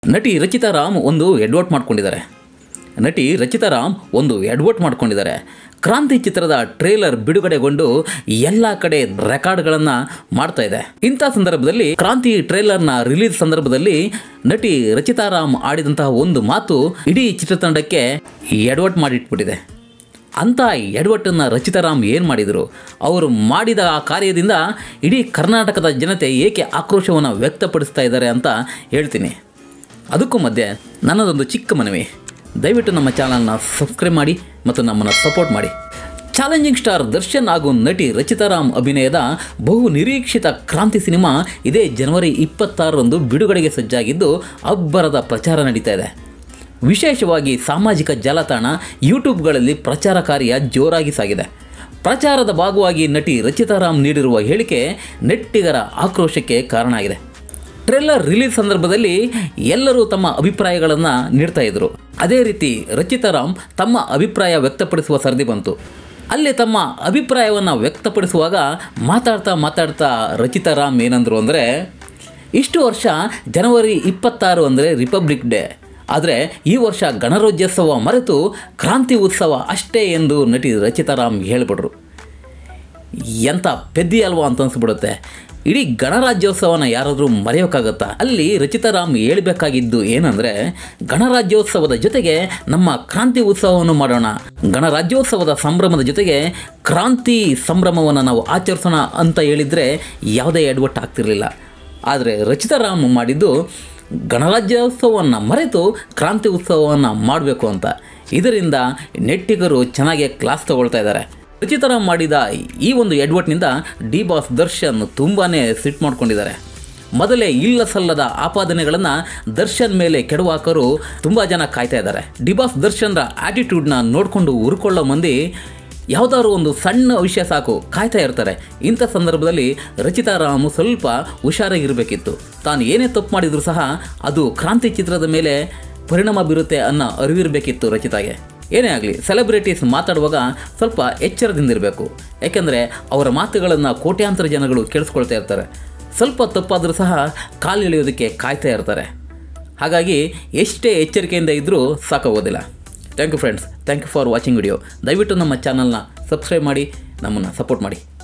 ನಟಿ ರಚಿತಾ ರಾಮ್ ಒಂದು ಎಡ್ವರ್ಟ್ ಮಾಡ್ಕೊಂಡಿದ್ದಾರೆ ನಟಿ ರಚಿತಾ ರಾಮ್ ಒಂದು ಎಡ್ವರ್ಟ್ ಮಾಡ್ಕೊಂಡಿದ್ದಾರೆ ಕ್ರಾಂತಿ ಚಿತ್ರದ ಟ್ರೇಲರ್ ಬಿಡುಗಡೆಗೊಂಡು ಎಲ್ಲ ಕಡೆ ರೆಕಾರ್ಡ್ಗಳನ್ನು ಮಾಡ್ತಾ ಇದೆ ಇಂಥ ಸಂದರ್ಭದಲ್ಲಿ ಕ್ರಾಂತಿ ಟ್ರೇಲರ್ನ ರಿಲೀಸ್ ಸಂದರ್ಭದಲ್ಲಿ ನಟಿ ರಚಿತಾ ರಾಮ್ ಆಡಿದಂತಹ ಒಂದು ಮಾತು ಇಡೀ ಚಿತ್ರತಂಡಕ್ಕೆ ಎಡ್ವರ್ಟ್ ಮಾಡಿಟ್ಬಿಟ್ಟಿದೆ ಅಂಥ ಎಡವಟ್ಟನ್ನು ರಚಿತಾರಾಮ್ ಏನು ಮಾಡಿದರು ಅವರು ಮಾಡಿದ ಆ ಕಾರ್ಯದಿಂದ ಇಡೀ ಕರ್ನಾಟಕದ ಜನತೆ ಏಕೆ ಆಕ್ರೋಶವನ್ನು ವ್ಯಕ್ತಪಡಿಸ್ತಾ ಇದ್ದಾರೆ ಅಂತ ಹೇಳ್ತೀನಿ ಅದಕ್ಕೂ ಮಧ್ಯೆ ನನ್ನದೊಂದು ಚಿಕ್ಕ ಮನವಿ ದಯವಿಟ್ಟು ನಮ್ಮ ಚಾನಲ್ನ ಸಬ್ಸ್ಕ್ರೈಬ್ ಮಾಡಿ ಮತ್ತು ನಮ್ಮನ್ನು ಸಪೋರ್ಟ್ ಮಾಡಿ ಚಾಲೆಂಜಿಂಗ್ ಸ್ಟಾರ್ ದರ್ಶನ್ ಹಾಗೂ ನಟಿ ರಚಿತಾರಾಮ್ ಅಭಿನಯದ ಬಹು ನಿರೀಕ್ಷಿತ ಕ್ರಾಂತಿ ಸಿನಿಮಾ ಇದೇ ಜನವರಿ ಇಪ್ಪತ್ತಾರರಂದು ಬಿಡುಗಡೆಗೆ ಸಜ್ಜಾಗಿದ್ದು ಅಬ್ಬರದ ಪ್ರಚಾರ ನಡೀತಾ ಇದೆ ವಿಶೇಷವಾಗಿ ಸಾಮಾಜಿಕ ಜಾಲತಾಣ ಯೂಟ್ಯೂಬ್ಗಳಲ್ಲಿ ಪ್ರಚಾರ ಕಾರ್ಯ ಜೋರಾಗಿ ಸಾಗಿದೆ ಪ್ರಚಾರದ ಭಾಗವಾಗಿ ನಟಿ ರಚಿತಾರಾಮ್ ನೀಡಿರುವ ಹೇಳಿಕೆ ನೆಟ್ಟಿಗರ ಆಕ್ರೋಶಕ್ಕೆ ಕಾರಣ ಆಗಿದೆ ಟ್ರೇಲರ್ ರಿಲೀಸ್ ಸಂದರ್ಭದಲ್ಲಿ ಎಲ್ಲರೂ ತಮ್ಮ ಅಭಿಪ್ರಾಯಗಳನ್ನು ನೀಡ್ತಾ ಇದ್ರು ಅದೇ ರೀತಿ ರಚಿತಾರಾಮ್ ತಮ್ಮ ಅಭಿಪ್ರಾಯ ವ್ಯಕ್ತಪಡಿಸುವ ಸರದಿ ಬಂತು ಅಲ್ಲಿ ತಮ್ಮ ಅಭಿಪ್ರಾಯವನ್ನು ವ್ಯಕ್ತಪಡಿಸುವಾಗ ಮಾತಾಡ್ತಾ ಮಾತಾಡ್ತಾ ರಚಿತಾರಾಮ್ ಏನಂದರು ಅಂದರೆ ಇಷ್ಟು ವರ್ಷ ಜನವರಿ ಇಪ್ಪತ್ತಾರು ಅಂದರೆ ರಿಪಬ್ಲಿಕ್ ಡೇ ಆದರೆ ಈ ವರ್ಷ ಗಣರಾಜ್ಯೋತ್ಸವ ಮರೆತು ಕ್ರಾಂತಿ ಉತ್ಸವ ಅಷ್ಟೇ ಎಂದು ನಟಿ ರಚಿತಾರಾಮ್ ಹೇಳಿಬಿಟ್ರು ಎಂಥ ಪೆದ್ದಿ ಅಲ್ವಾ ಅಂತ ಅನ್ಸ್ಬಿಡುತ್ತೆ ಇಡೀ ಗಣರಾಜ್ಯೋತ್ಸವನ ಯಾರಾದರೂ ಮರೆಯೋಕ್ಕಾಗತ್ತಾ ಅಲ್ಲಿ ರಚಿತಾರಾಮ್ ಹೇಳಬೇಕಾಗಿದ್ದು ಏನಂದರೆ ಗಣರಾಜ್ಯೋತ್ಸವದ ಜೊತೆಗೆ ನಮ್ಮ ಕ್ರಾಂತಿ ಉತ್ಸವವನ್ನು ಮಾಡೋಣ ಗಣರಾಜ್ಯೋತ್ಸವದ ಸಂಭ್ರಮದ ಜೊತೆಗೆ ಕ್ರಾಂತಿ ಸಂಭ್ರಮವನ್ನು ನಾವು ಆಚರಿಸೋಣ ಅಂತ ಹೇಳಿದರೆ ಯಾವುದೇ ಎಡವಟ್ಟು ಆಗ್ತಿರಲಿಲ್ಲ ಆದರೆ ರಚಿತಾರಾಮ್ ಮಾಡಿದ್ದು ಗಣರಾಜ್ಯೋತ್ಸವವನ್ನು ಮರೆತು ಕ್ರಾಂತಿ ಉತ್ಸವವನ್ನು ಮಾಡಬೇಕು ಅಂತ ಇದರಿಂದ ನೆಟ್ಟಿಗರು ಚೆನ್ನಾಗಿ ಕ್ಲಾಸ್ ತಗೊಳ್ತಾ ಇದ್ದಾರೆ ರಚಿತಾರಾಮ್ ಮಾಡಿದ ಈ ಒಂದು ಎಡ್ವರ್ಟ್ನಿಂದ ಡಿ ಬಾಸ್ ದರ್ಶನ್ ತುಂಬಾ ಸಿಟ್ ಮಾಡ್ಕೊಂಡಿದ್ದಾರೆ ಮೊದಲೇ ಇಲ್ಲ ಸಲ್ಲದ ಆಪಾದನೆಗಳನ್ನು ದರ್ಶನ್ ಮೇಲೆ ಕೆಡವಾಕರು ತುಂಬ ಜನ ಕಾಯ್ತಾ ಇದ್ದಾರೆ ಡಿಬಾಸ್ ದರ್ಶನ್ರ ಆಟಿಟ್ಯೂಡ್ನ ನೋಡಿಕೊಂಡು ಉರ್ಕೊಳ್ಳೋ ಮಂದಿ ಯಾವುದಾದ್ರು ಒಂದು ಸಣ್ಣ ವಿಷಯ ಸಾಕು ಕಾಯ್ತಾ ಇರ್ತಾರೆ ಇಂಥ ಸಂದರ್ಭದಲ್ಲಿ ರಚಿತಾರಾಮ್ ಸ್ವಲ್ಪ ಹುಷಾರಾಗಿರಬೇಕಿತ್ತು ತಾನು ಏನೇ ತಪ್ಪು ಮಾಡಿದರೂ ಸಹ ಅದು ಕ್ರಾಂತಿ ಚಿತ್ರದ ಮೇಲೆ ಪರಿಣಾಮ ಬೀರುತ್ತೆ ಅನ್ನೋ ಅರಿವಿರಬೇಕಿತ್ತು ರಚಿತಾಗೆ ಏನೇ ಆಗಲಿ ಸೆಲೆಬ್ರಿಟೀಸ್ ಮಾತಾಡುವಾಗ ಸ್ವಲ್ಪ ಎಚ್ಚರದಿಂದಿರಬೇಕು ಯಾಕೆಂದರೆ ಅವರ ಮಾತುಗಳನ್ನು ಕೋಟ್ಯಾಂತರ ಜನಗಳು ಕೇಳಿಸ್ಕೊಳ್ತಾ ಇರ್ತಾರೆ ಸ್ವಲ್ಪ ತಪ್ಪಾದರೂ ಸಹ ಕಾಲು ಎಳೆಯೋದಕ್ಕೆ ಕಾಯ್ತಾ ಇರ್ತಾರೆ ಹಾಗಾಗಿ ಎಷ್ಟೇ ಎಚ್ಚರಿಕೆಯಿಂದ ಇದ್ದರೂ ಸಾಕಾಗೋದಿಲ್ಲ thank you friends thank you for watching video ದಯವಿಟ್ಟು ನಮ್ಮ ಚಾನಲ್ನ ಸಬ್ಸ್ಕ್ರೈಬ್ ಮಾಡಿ ನಮ್ಮನ್ನು ಸಪೋರ್ಟ್ ಮಾಡಿ